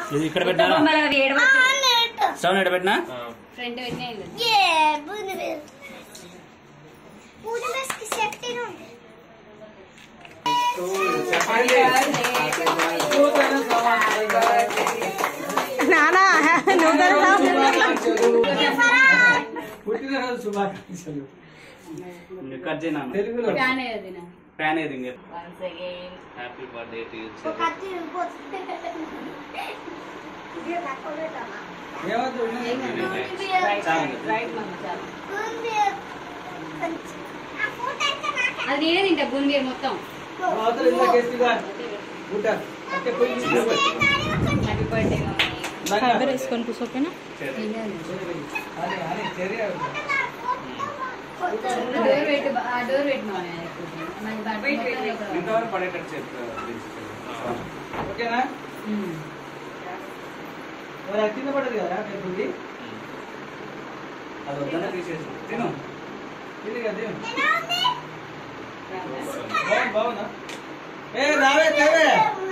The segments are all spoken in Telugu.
ఇది ఇక్కడ పెట్టినా స్టవ్ ఇక్కడ పెట్టినా ఫ్రంట్ పెట్టినా నానా నువ్వు పుట్టినరోజు శుభాకాంక్షలు కట్ చేయనా తెలుగులో ఫ్యాన్ ఏది నా ఫ్యాన్ ఏది ఇంకా once again happy birthday to you ఏమవుతుంది రైట్ మమ్మ చాలు అది నేనే తింటా బూందీ మొత్తం అవతల ఇంత గట్టిగా గుట్ట అంటే పోయి తీసుకుపోయి. హ్యాపీ బర్త్డే మమ్మీ ఫైబర్ వేసుకొని కూర్చోపోయినా అదే అదే చర్య డోర్ పెట్టు ఆ డోర్ పెట్టు మమ్మీ నాకు దాంట్లో ఇంతవరకు పడేటట్టు చెప్పు ఓకేనా ఉమ్. మరి అది కింద పడదు కదా పెద్దది అది వద్దనే తీసేసి తిను ఇది కదా తిను. బాగుంది బాగుందా ఏ రావే తేవే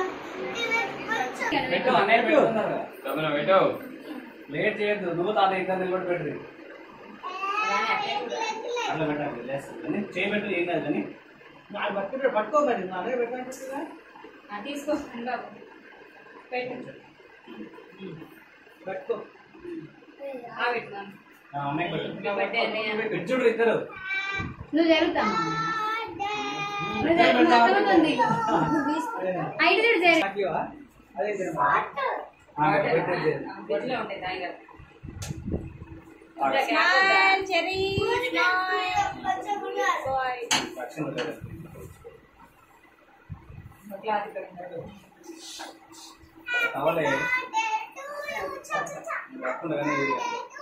పెట్టు అన్నయ్య పెట్టుకున్నారు లేట్ చేయొద్దు నువ్వు తాత ఇద్దరు నిలబడి పెట్టు అట్లా పెట్టాలి లేస్తుంది కానీ చేయబెట్టు ఏం కాదు కానీ నాకు పట్టుకుంటే పట్టుకో మరి నా దగ్గర పెట్టాలంటే కదా. ఆ, తీసుకో బాబు పెట్టు పట్టుకో ఆ పెట్టు మమ్మీ ఆ అన్నయ్య పెట్టు ఇంకా బర్త్డే అన్నయ్య పెట్టు చూడు ఇద్దరు నువ్వు జరుగుతామా నువ్వు జరుగు నువ్వు అర్థమవుతుంది ఐదు చూడు జరి నాకు ఇవ్వవా? అదే తినమా? ఆ, పెట్టేది. ఫ్రిడ్జ్లో ఉంటాయి తాయిగా పక్షులు పెట్టు. కావాలి పట్టుకుంటా కానీ ఇది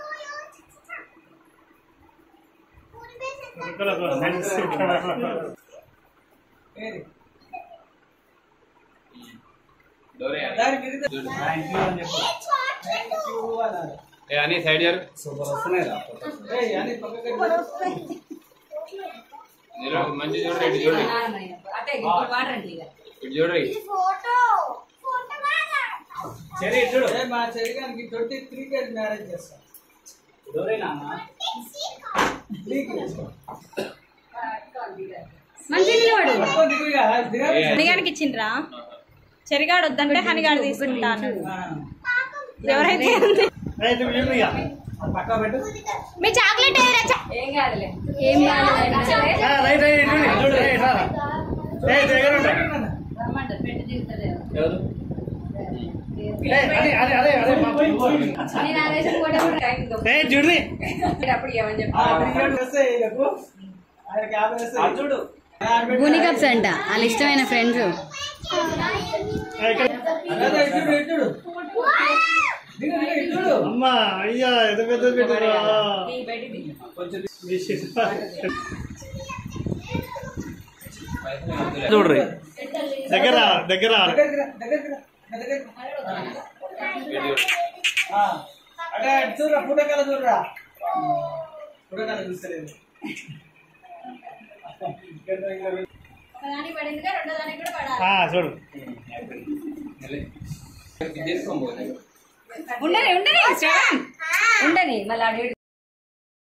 ఏది? డోరే దాని మీద థ్యాంక్ యూ అని చెప్పు థ్యాంక్ యూ అనాలి. ఏ అని సైడ్ జరు సూపర్ వస్తున్నాయి రా ఏయ్, అని పక్కకి పెట్టు. నిలబడు, మంచి చూడరు ఇటు చూడరు అట్టే వాటర్ అంటే ఇక ఇటు చూడరు సరే చూడు ఏ, మా చెరిగానికి ట్వంటీ త్రీ కేజీ మ్యారేజ్ చేస్తాం డోరేనా త్రీ కేజీ మంచి నిలబడు పట్టుకో దిగుగా దిగాలి హనిగాడికి ఇచ్చిండ్రా చెరిగాడు వద్దంటే హనిగాడు తీసుకుంటాను ఆ. ఎవరైతే ఉంది. పక్క పెట్టు మీ చాక్లెట్ ఏదిరా? చా- ఏం కాదులే ఏం కాదులే రమ్మంటారు పెట్టి దిగుతుంది ఎవరు నేను ఆ దేశం కూడా కూడా టైం అప్పుడు ఏమని చెప్పి ఆ, త్రీ కేజీ వస్తాయి ఈయనకు. ఆయనకి యాభై వస్తాయి. అది చూడు ఆడ పెట్టు. గుని కప్స్ అంట వాళ్ళ ఇష్టమైన ఫ్రెండ్స్ అదే, ఇటు చూడు, ఇటు చూడు. దిగు, దిగు, ఇటు చూడు. అమ్మా అయ్యా ఎంత పెద్ద పెట్టిరా కొంచెం చూడరు చూడ్రి దగ్గర దగ్గర దగ్గరికి రా, దగ్గరికి రా, దగ్గరికి రా. ఆ. అటే అటు చూడురా ఫోటోకాల చూడరా ఫోటోకాల చూస్తలేదు దానికి పడిందిగా రెండో దానికి కూడా పడాలి ఆ, చూడు తీసుకోబోదు ఉండని ఉండని శ్రవణ్ ఉండని మళ్ళీ అడిగి